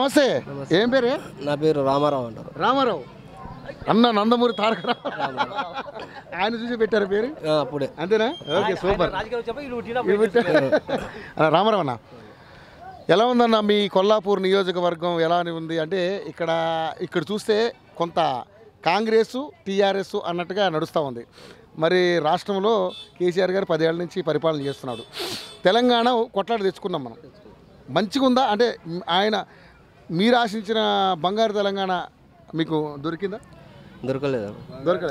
నమస్తే ఏం పేరే నా పేరు రామారావు అంటారు రామారావు అన్న నందమూరి తారక రామారావు. ఆయన చూసి పెట్టారు పేరు ఆ, అప్పుడే అంతేనా ఓకే సూపర్ ఇవి పెట్టారు. ఆ, రామారావు అన్న ఎలా ఉందన్న మీ కొల్లాపూర్ నియోజకవర్గం ఎలా అని ఉంది అంటే ఇక్కడ ఇక్కడ చూస్తే కొంత కాంగ్రెస్ టీఆర్ఎస్ అన్నట్టుగా నడుస్తూ ఉంది మరి రాష్ట్రంలో కేసీఆర్ గారు పదేళ్ల నుంచి పరిపాలన చేస్తున్నాడు తెలంగాణ కొట్లాట తెచ్చుకున్నాం మనం మంచిగా ఉందా అంటే మ్, ఆయన మీరు ఆశించిన బంగారు తెలంగాణ మీకు దొరికిందా దొరకలేదు దొరకలే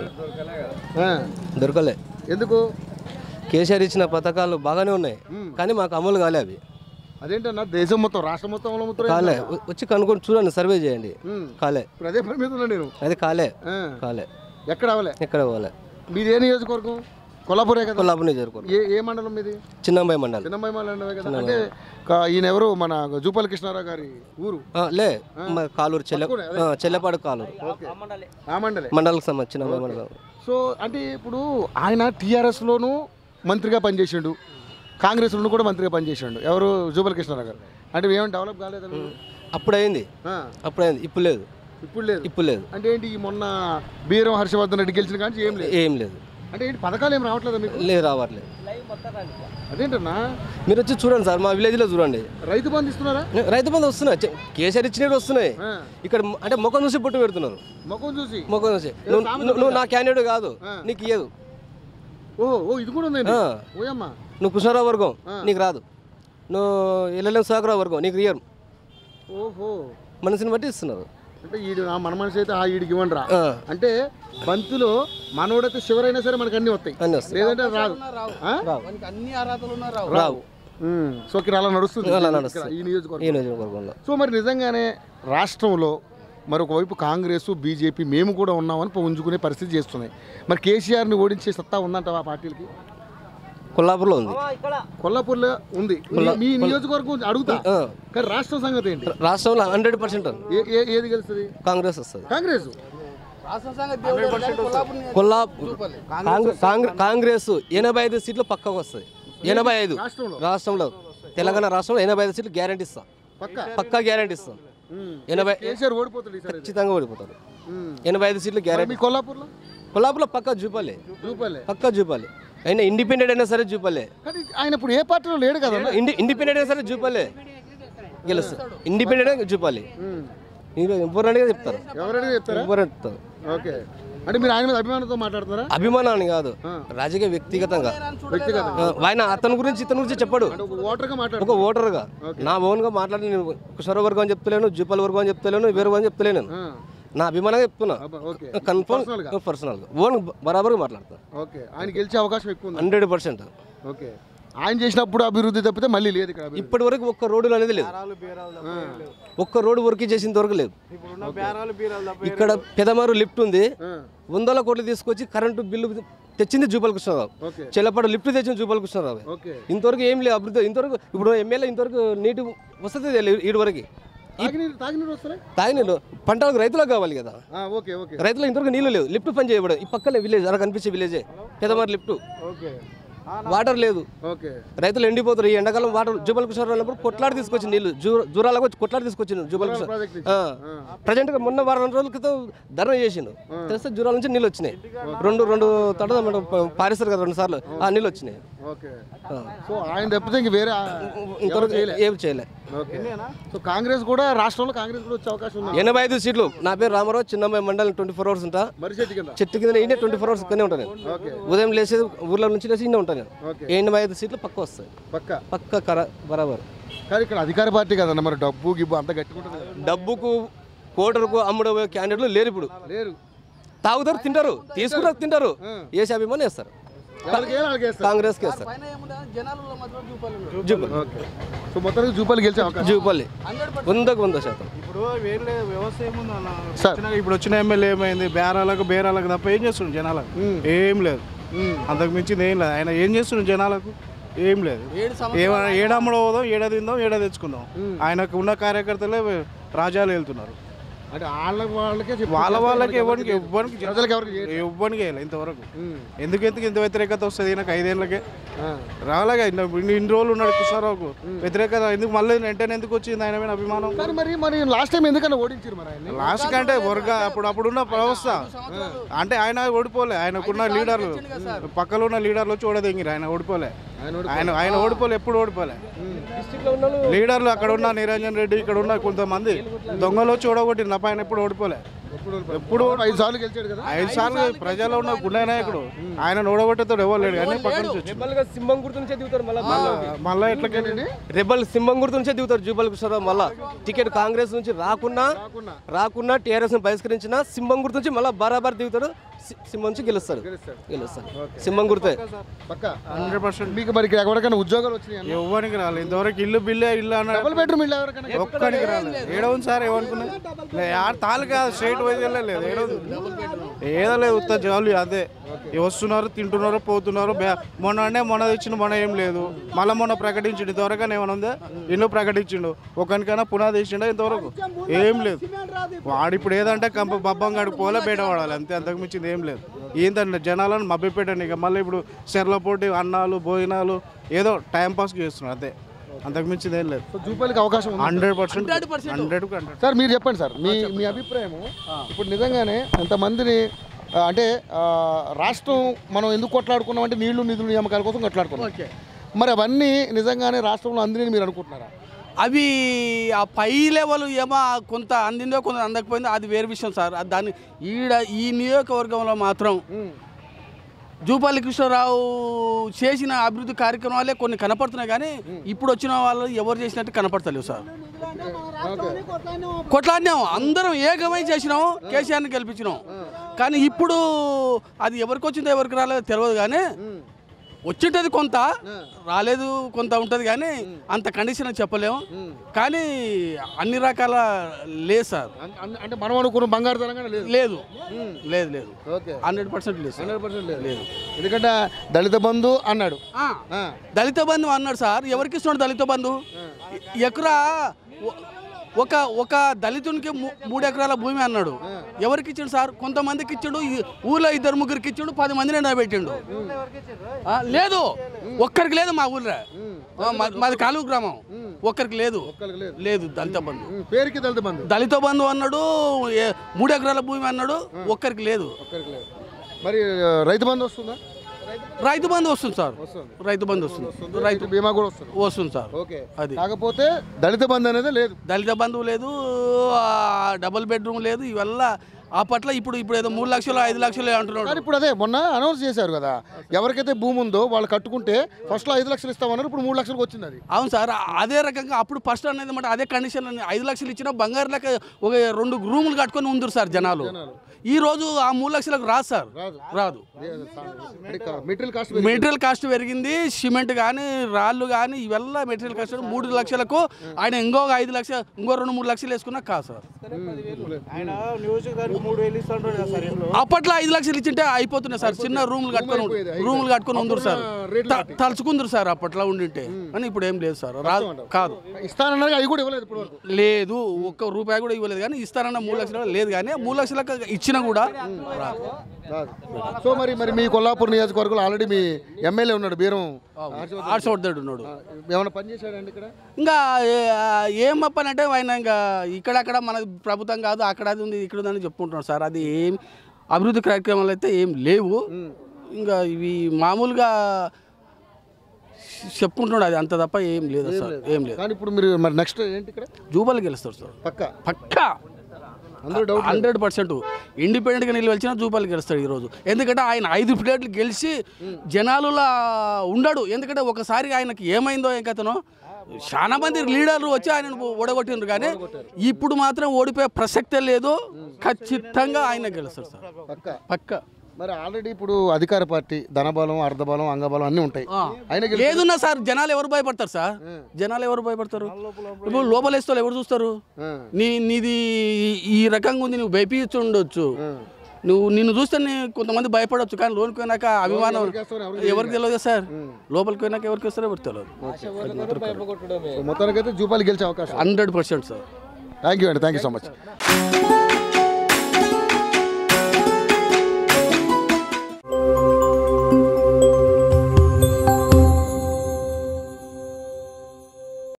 ఆ, దొరకలే ఎందుకు కేసీఆర్ ఇచ్చిన పథకాలు బాగానే ఉన్నాయి కానీ మాకు అమలు కాలే అవి అదేంటన్నా దేశం మొత్తం రాష్ట్రం మొత్తం అమలవుతారు కాలే వ- వచ్చి కనుక్కొని చూడండి సర్వే చేయండి ఉమ్. కాలే ఇప్పుడు అదే పని మీద ఉన్నా నేను అది కాలే ఆ, కాలే ఎక్కడ అవలే ఎక్కడ పోలే మీది ఏ నియోజకవర్గం కొల్లాపూరే కదా కొల్లాపూర్ చేరుకోరు ఏ ఏ మండలం మీది చిన్నంబాయి మండలి చిన్నమ్మాయి మండలమే కదా అంటే కా- ఈయన ఎవరు మన జూపల్లి కృష్ణారావు గారి ఊరు ఆ, లే మ- కాలూరు చెల్లె ఆ, చెల్లెపాడు కాలూరు ఓకే ఆ మండలే మండలకు సంబంధించి చిన్నంబాయి మండలం సో అంటే ఇప్పుడు ఆయన టీఆర్ఎస్లోను మంత్రిగా పనిచేసిండు కాంగ్రెస్లోను కూడా మంత్రిగా పనిచేసిండు ఎవరు జూపల్లి కృష్ణారావు గారు అంటే ఏమైనా డెవలప్ కాలేదు అప్పుడు అయింది అప్పుడు అయింది ఇప్పుడు లేదు ఇప్పుడు లేదు ఇప్పుడు లేదు అంటే ఏంటి ఈ మొన్న బీరం హర్షవర్ధన్ రెడ్డి గెలిచిన కానీ ఏం లేదు ఏం లేదు అంటే ఏంటి పథకాలు ఏం రావట్లేదా మీకు లేదు రావట్లేదు అదేంటన్నా మీరు వచ్చి చూడండి సార్ మా విలేజ్లో చూడండి రైతు బంధు ఇస్తున్నారా రైతు బంధు వస్తున్నాయి చె- కేసీఆర్ ఇచ్చినవి వస్తున్నాయి ఆ. ఇక్కడ మ- అంటే ముఖం చూసి పుట్టు పెడుతున్నారు ముఖం చూసి ముఖం చూసి నువ్వు నువ్వు- నువ్వు నా క్యాండిడేట్ కాదు ఆ. నీకు ఇయ్యదు ఓ ఓ ఇది కూడా ఉందండి ఆ. ఓయమ్మా నువ్వు కృష్ణారావు వర్గం ఆ. నీకు రాదు నువ్వు ఎల్ఎల్ఎం సాగరావు వర్గం నీకు ఇయ్యరు ఓహో మనిషిని బట్టి ఇస్తున్నారు అంటే ఈడు ఆ మన మనిషి అయితే ఆ ఈడికి ఇవ్వండి రా ఆ, అంటే బంతిలో మనోడైతే శివరైనా సరే మనకు అన్ని వస్తాయి అన్నీ వస్తాయి లేదంటే రాదు ఆ? రావు రావు ఉమ్, సో ఇక్కడ అలా నడుస్తుంది అలా ఇక్కడ నడుస్తుంది. ఈ నియోజకవర్గం ఈ నియోజకవర్గంలో సో మరి నిజంగానే రాష్ట్రంలో మరి ఒకవైపు కాంగ్రెస్ బీజేపీ మేము కూడా ఉన్నామని పుంజుకునే పరిస్థితి చేస్తున్నాయి మరి కేసీఆర్ని ఓడించే సత్తా ఉందంట ఆ పార్టీలకి కొల్లాపూర్లో ఉంది కొల్లాపూర్లో ఉంది మీ- మీ నియోజకవర్గం అడుగుతా ఆ. కానీ రాష్ట్రం సంగతి ఏంటి రాష్ట్రంలో హండ్రెడ్ పర్సెంట్ ఏ- ఏ- ఏది గెలుస్తుంది కాంగ్రెస్ వస్తుంది కాంగ్రెస్ కొల్లా కాంగ్రెస్ కాంగ్రెస్- కాంగ్రెస్ ఎనభై ఐదు సీట్లు పక్కకు వస్తుంది ఎనభై ఐదు రాష్ట్రంలో రాష్ట్రంలో తెలంగాణ రాష్ట్రంలో ఎనభై ఐదు సీట్లు గ్యారంటీ ఇస్తాం పక్క పక్కా గ్యారంటీ ఇస్తాం ఉమ్. ఎనభై కేసీఆర్ ఓడిపోతాడు ఈసారి ఖచ్చితంగా ఓడిపోతారు ఉమ్. ఎనభై ఐదు సీట్లు మరి గ్యారంటీ మీ కొల్లాపూర్లో కొల్లాపులో పక్కా చూపాలి చూపాలి పక్కా చూపాలి అయినా ఇండిపెండెంట్ అయినా సరే చూపాలి కానీ ఆయన ఇప్పుడు ఏ పార్టీలో లేడు కదా ఇండి ఇండిపెండెంట్ అయినా సరే చూపాలి గెలుస్తుంది ఇండిపెండెంట్ చూపాలి ఉమ్. ఇంకా ఎవరైనా చెప్తారు ఎవరైనా చెప్తారా ఎవరైనా చెప్తారు ఓకే అంటే మీరు ఆయన మీద అభిమానంతో మాట్లాడుతున్నారా అభిమానాన్ని కాదు రాజకీయ వ్యక్తిగతంగా వ్యక్తిగత ఆ, ఆయన అతని గురించి ఇతని గురించి చెప్పాడు అంటే ఒక ఓటర్గా మాట్లాడు ఒక ఓటర్గా నా ఓన్గా మాట్లాడి నేను కుషర వర్గం అని చెప్తలేను జూపల్ వర్గం అని చెప్తలేను వేరే వర్గం అని చెప్తలేను నేను. ఆ. నా అభిమానంగా చెప్తున్నా అబ్బా, ఓకే కన్ఫర్మ్ పర్సనల్గా ఓన్ బరాబర్గా మాట్లాడతా ఓకే ఆయన గెలిచే అవకాశం ఎక్కువ ఉంది హండ్రెడ్ పర్సెంట్ ఓకే ఆయన చేసినప్పుడు అభివృద్ధి తప్పితే మళ్ళీ లేదు ఇక్కడ అభివృద్ధి. ఇప్పటి వరకు ఒక్క రోడ్డు అనేది లేదు ఒక్క రోడ్డు వర్క్ చేసిన వరకు లేదు ఇక్కడ పెదమారు లిఫ్ట్ ఉంది ఆ. వందల కోట్లు తీసుకొచ్చి కరెంటు బిల్లు తెచ్చింది జూపల్ కృష్ణారావు ఓకే చెల్లపాడు లిఫ్ట్ తెచ్చింది జూపల్ కృష్ణారావు ఓకే ఇంతవరకు ఏం లేదు అభివృద్ధి ఇంతవరకు ఇప్పుడు ఎమ్మెల్యే ఇంతవరకు నీటి వస్తుంది ఈడు వరకు తాగినీరు తాగినీరు వస్తారా తాగి నీళ్ళు పంటలకు రైతులకు కావాలి కదా ఆ, ఓకే ఓకే రైతులకు ఇంతవరకు నీళ్ళు లేవు లిఫ్ట్ పని చేయబడదు ఈ పక్కలే విలేజ్ అలా కనిపించే విలేజే పెదమారు లిఫ్ట్ ఓకే వాటర్ లేదు ఓకే రైతులు ఎండిపోతారు ఈ ఎండాకాలం వాటర్ జూబల్ కిషోర్ వెళ్ళినప్పుడు కొట్లాడి తీసుకొచ్చి నీళ్ళు జూ జూరాలకు వచ్చి కొట్లాడి తీసుకొచ్చిండు జూబల్ కిషోర్ ప్రాజెక్ట్ ప్రజెంట్గా మొన్న వారం రోజుల క్రితం ధర్నా చేసిండు తెలిస్తే జూరాల నుంచి నీళ్ళు వచ్చినాయి రెండు రెండు తడ పారిస్తారు కదా రెండు సార్లు ఆ నీళ్ళు వచ్చినాయి ఓకే ఆ. సో ఆయన తప్పితే ఇంక వేరే ఇంతవరకు ఏం చేయలే ఓకే సో కాంగ్రెస్ కూడా రాష్ట్రంలో కాంగ్రెస్ కూడా వచ్చే అవకాశం ఉంది ఎనభై ఐదు సీట్లు నా పేరు రామారావు చిన్నమ్మాయి మండలం ట్వంటీ ఫోర్ అవర్స్ ఉంటా మరిచెట్టు కింద చెట్టు కింద ఇండే ట్వంటీ ఫోర్ అవర్స్ ఇక్కడనే ఉంటాను నేను ఓకే ఉదయం లేచేది ఊర్లో నుంచి లేచి ఇండే ఉంటాను నేను ఓకే ఎనభై ఐదు సీట్లు పక్క వస్తాయి పక్క పక్క కర బరాబర్ కానీ ఇక్కడ అధికార పార్టీ కదన్న మరి డబ్బు గిబ్బు అంత గట్టుకుంటుంది కదా. డబ్బుకు కోటరుకు అమ్ముడు క్యాండిడేట్లు లేరు ఇప్పుడు లేరు తాగుతారు తింటారు తీసుకుంటారు తింటారు వేసే అభిమానం వేస్తారు ఎవరికి ఏం వాళ్ళకి వేస్తారు. కాంగ్రెస్కి వేస్తారు జూపల్లి ఓకే సో మొత్తానికి జూపాలు గెలిచే అవకాశం జూపల్లి వందకు వంద శాతం ఇప్పుడు వేరే వ్యవస్థ ఏముంది అన్న సార్. వచ్చిన- ఇప్పుడు వచ్చిన ఎమ్మెల్యే ఏమైంది బేరాలకు బేరాలకు తప్ప ఏం చేస్తుండు జనాలకు ఏం లేదు అంతకు మించింది ఏం లేదు ఆయన ఏం చేస్తుండు జనాలకు ఏం లేదు ఏమ- ఏడమ్మడో పోదాం ఏడ తిందాం ఏడ తెచ్చుకుందాం ఆయనకు ఉన్న కార్యకర్తలే రాజాలు వెళ్తున్నారు అంటే వాళ్ళ వాళ్ళకే చెప్పి వాళ్ళ వాళ్ళకి ఎవరికి ఎవ్వరికి ప్రజలకు ఎవరికి చేయరు. ఎవ్వరికి వేయాలి ఇంతవరకు ఉమ్. ఎందుకు ఎందుకు ఇంత వ్యతిరేకత వస్తుంది నాకు ఐదేళ్ళకే ఆ. రాలేగా ఇన్ని ఇన్ని- ఇన్ని రోజులు ఉన్నాడు కృష్ణారావుకు వ్యతిరేకత ఎందుకు మళ్ళీ వెంటనే ఎందుకు వచ్చింది ఆయన మీద అభిమానం కానీ మరి మరి లాస్ట్ టైం ఎందుకన్నా ఓడించారు మరి ఆయన లాస్ట్ కంటే వర్గ అప్పుడు అప్పుడున్న వ్యవస్థ అంటే ఆయన ఓడిపోలే ఆయనకున్న లీడర్లు పక్కలో ఉన్న లీడర్లు వచ్చి ఓడదెంగిరు ఆయన ఓడిపోలే ఆయన ఆయన ఓడిపోలే ఎప్పుడు ఓడిపోలే డిస్ట్రిక్ట్లో ఉన్న వాళ్ళు లీడర్లు అక్కడ ఉన్న నిరంజన్ రెడ్డి ఇక్కడ ఉన్న కొంతమంది దొంగలు వచ్చి ఓడగొట్టి నా పైన ఎప్పుడు ఓడిపోలే ఎప్పుడు ఐదు సార్లు గెలిచాడు కదా ఐదు సార్లు ప్రజల్లో ఉన్న గుండె నాయకుడు ఆయన ఓడగొట్టేతో ఎవరు లేడు కానీ పక్కన నుంచి వచ్చి రెబల్గా సింహం గుర్తు నుంచే దిగుతారు మళ్ళీ మళ్ళీ ఎట్లకెళ్ళి రెబల్ సింహం గుర్తు నుంచే దిగుతారు జూపల్ కృష్ణారావు మళ్ళా టికెట్ కాంగ్రెస్ నుంచి రాకున్నా రాకున్నా టీఆర్ఎస్ బహిష్కరించిన సింహం గుర్తు నుంచి మళ్ళీ బరాబర్ దిగుతాడు సి- సింహం నుంచి గెలుస్తాడు గెలుస్తాడు సింహం గుర్తే పక్క హండ్రెడ్ పర్సెంట్ మీకు మరి ఇక్కడ ఎవరికైనా ఉద్యోగాలు వచ్చినాయి ఎవరికి రాలేదు ఇంతవరకు ఇల్లు బిల్లే ఇల్లు అన్నాడు డబుల్ బెడ్రూమ్ ఇల్లు ఎవరికైనా ఒక్కడికి రాలేదు ఏడో ఉంది సార్ ఏమనుకున్నా లే, ఆడ తాలు కాదు స్ట్రైట్ వైజ్ వెళ్ళలేదు ఏడో ఉంది. ఏదో లేదు ఉత్త జాలు అదే వస్తున్నారు తింటున్నారు పోతున్నారు బ్యా- మొన్న అంటే మొన్న తెచ్చిన మొన్న ఏం లేదు మళ్ళీ మొన్న ప్రకటించిండు ఇంతవరకు ఏమైనా ఉందా ఎన్నో ప్రకటించిండు ఒకరికైనా పునాది వేసిండా ఇంతవరకు ఏం లేదు వాడు ఇప్పుడు ఏదంటే కంప బబ్బం కాడికి పోలే బయట పడాలి అంతే అంతకు మించింది ఏం లేదు ఏంటంటే జనాలను మభ్యపెట్టండి ఇక మళ్ళీ ఇప్పుడు సెర్లపోటీ అన్నాలు భోజనాలు ఏదో టైం పాస్ చేస్తున్నారు అంతే అంతకు మించింది ఏం లేదు సో జూపాలకి అవకాశం ఉంది hundred percent hundred hundred sir మీరు చెప్పండి సార్ మీ మీ అభిప్రాయం ఇప్పుడు నిజంగానే ఎంతమందిని ఆ, అంటే ఆ, రాష్ట్రం మనం ఎందుకు కొట్లాడుకున్నాం అంటే నీళ్లు నిధులు నియామకాల కోసం కొట్లాడుకున్నాం మరి అవన్నీ నిజంగానే రాష్ట్రంలో అందిని మీరు అనుకుంటున్నారా అవి ఆ పై లెవెల్ ఏమో కొంత అందిందో కొంత అందకపోయిందో అది వేరే విషయం సార్ అది దాన్ని ఈడ ఈ నియోజకవర్గంలో మాత్రం జూపల్లి కృష్ణారావు చేసిన అభివృద్ధి కార్యక్రమాలే కొన్ని కనపడుతున్నాయి కానీ ఇప్పుడు వచ్చిన వాళ్ళు ఎవరు చేసినట్టు కనపడతలేవు సార్ కొట్లాడినాం అందరం ఏకమై చేసినాం కేసీఆర్ని గెలిపించినాం కానీ ఇప్పుడు అది ఎవరికి వచ్చిందో ఎవరికి రాలేదో తెలియదు కానీ వచ్చింటది కొంత రాలేదు కొంత ఉంటుంది కానీ అంత కండిషన్ అని చెప్పలేము కానీ అన్ని రకాల లేదు సార్ అన్- అన్- అంటే మనం అనుకున్న బంగారు తెలంగాణ లేదు లేదు లేదు లేదు ఓకే హండ్రెడ్ పర్సెంట్ లేదు సార్ హండ్రెడ్ పర్సెంట్ లేదు ఎందుకంటే దళిత బంధు అన్నాడు ఆ, ఆ, దళిత బంధు అన్నాడు సార్ ఎవరికి ఇస్తున్నాడు దళిత బంధు ఎకరా ఒ- ఒక ఒక దళితునికి మూ- మూడు ఎకరాల భూమి అన్నాడు ఎవరికి ఇచ్చిండు సార్ కొంతమందికి ఇచ్చిండు ఈ ఊర్లో ఇద్దరు ముగ్గురికి ఇచ్చిండు పది మందిని నిలబెట్టిండు ఆ, లేదు ఒక్కరికి లేదు మా ఊర్లో ఆ, మా- మాది కాలువ గ్రామం ఒక్కరికి లేదు ఒక్కరికి లేదు. లేదు దళిత బంధు ఉమ్, పేరుకి దళిత బంధు దళిత బంధు అన్నాడు ఏ- మూడు ఎకరాల భూమి అన్నాడు ఒక్కరికి లేదు ఒక్కరికి లేదు మరి ఆ, రైతు బంధు వస్తుందా రైతు బంధు వస్తుంది సార్ రైతు బంధు వస్తుంది రైతు రైతు బీమా కూడా వస్తుంది వస్తుంది సార్ ఓకే అది కాకపోతే దళిత బంధు అనేది లేదు దళిత బంధువు లేదు ఆ, డబుల్ బెడ్రూమ్ లేదు ఇవల్ల ఆ పట్ల ఇప్పుడు ఇప్పుడు ఏదో మూడు లక్షలు ఐదు లక్షలు అంటున్నాడు కానీ ఇప్పుడు అదే మొన్న అనౌన్స్ చేశారు కదా ఎవరికైతే భూమి ఉందో వాళ్ళు కట్టుకుంటే ఫస్ట్ లో ఐదు లక్షలు ఇస్తామన్నారు ఇప్పుడు మూడు లక్షలకు వచ్చింది అది అవును సార్ అదే రకంగా అప్పుడు ఫస్ట్ అనేది మాట అదే కండిషన్ అని ఐదు లక్షలు ఇచ్చినా బంగారు లెక్క ఒక రెండు రూములు కట్టుకొని ఉందరు సార్ జనాలు ఈ రోజు ఆ మూడు లక్షలకు రాదు సార్ రాదు. రాదు మెటీరియల్ కాస్ట్ మెటీరియల్ కాస్ట్ పెరిగింది సిమెంట్ కానీ రాళ్ళు కానీ ఇవల్ల మెటీరియల్ కాస్ట్ మూడు లక్షలకు ఆయన ఇంకొక ఐదు లక్షలు ఇంకో రెండు మూడు లక్షలు వేసుకున్నా కాదు సార్ ఆయన నియోజకవర్గానికి మూడు వేలు ఇస్తాడు కదా సార్ ఇంట్లో అప్పట్లో ఐదు లక్షలు ఇచ్చింటే అయిపోతున్నాయి సార్ చిన్న రూములు కట్టుకొని అయిపోయేది, అయిపోయేది. రూములు కట్టుకొని ఉందరు సార్ రేట్లు త- తలుచుకుందరు సార్ అప్పట్లో ఉండింటే కానీ ఇప్పుడు ఏం లేదు సార్ రాదు కాదు ఇస్తానన్నారు అవి కూడా ఇవ్వలేదు ఇప్పుడు వరకు లేదు ఒక్క రూపాయి కూడా ఇవ్వలేదు కానీ ఇస్తారన్న మూడు లక్షలు లేదు కానీ మూడు లక్షలకు ఇచ్చినా కూడా రాదు రాదు. సో మరి మరి మీ కొల్లాపూర్ నియోజకవర్గంలో ఆల్రెడీ మీ ఎమ్మెల్యే ఉన్నాడు బీరం ఆర్చవద్దాడు ఉన్నాడు ఏమైనా పని చేశాడండి ఇక్కడ ఇంకా ఏ- ఏం అప్పనంటే ఆయన ఇంకా ఇక్కడక్కడ మన ప్రభుత్వం కాదు అక్కడ అది ఉంది ఇక్కడ ఉందని చెప్పుకుంటున్నాడు సార్ అది ఏం అభివృద్ధి కార్యక్రమాలు అయితే ఏం లేవు ఇంకా ఇవి మామూలుగా చెప్పుకుంటున్నాడు అది అంత తప్ప ఏం లేదు సార్ ఏం లేదు కానీ ఇప్పుడు మీరు మరి నెక్స్ట్ ఏంటి ఇక్కడ జూబాలు గెలుస్తారు సార్ పక్క పక్కా అందరూ డౌట్ హండ్రెడ్ పర్సెంట్ ఇండిపెండెంట్గా నిలవచ్చినా జూపాలు గెలుస్తాడు ఈరోజు ఎందుకంటే ఆయన ఐదు ప్లేట్లు గెలిచి జనాలులా ఉండడు ఎందుకంటే ఒకసారి ఆయనకి ఏమైందో ఏం కథనో చాలా మంది లీడర్లు వచ్చి ఆయన ఓడగొట్టిండ్రు కానీ ఇప్పుడు మాత్రం ఓడిపోయే ప్రసక్తే లేదు ఖచ్చితంగా ఆయన గెలుస్తాడు సార్ పక్క పక్క మరి ఆల్రెడీ ఇప్పుడు అధికార పార్టీ ధనబలం అర్ధబలం అంగబలం అన్నీ ఉంటాయి ఆయన గెలు- ఏదున్నా సార్ జనాలు ఎవరు భయపడతారు సార్ జనాలు ఎవరు భయపడతారు ఇప్పుడు లోపలేస్తారు ఎవరు చూస్తారు ఆ, నీ నీది ఈ రకంగా ఉంది నువ్వు భయపించి ఉండొచ్చు నువ్వు నిన్ను చూస్తే నీ కొంతమంది భయపడొచ్చు కానీ లోనికి పోయినాక అభిమానం ఎవరికేస్తారో ఎవరికి ఎవరికి తెలియదు సార్ లోపలికి పోయినాక ఎవరికి వస్తారో ఎవరికి తెలియదు సో మొత్తానికైతే జూపాలి గెలిచే అవకాశం hundred percent sir thank you అండి థ్యాంక్ యూ సో మచ్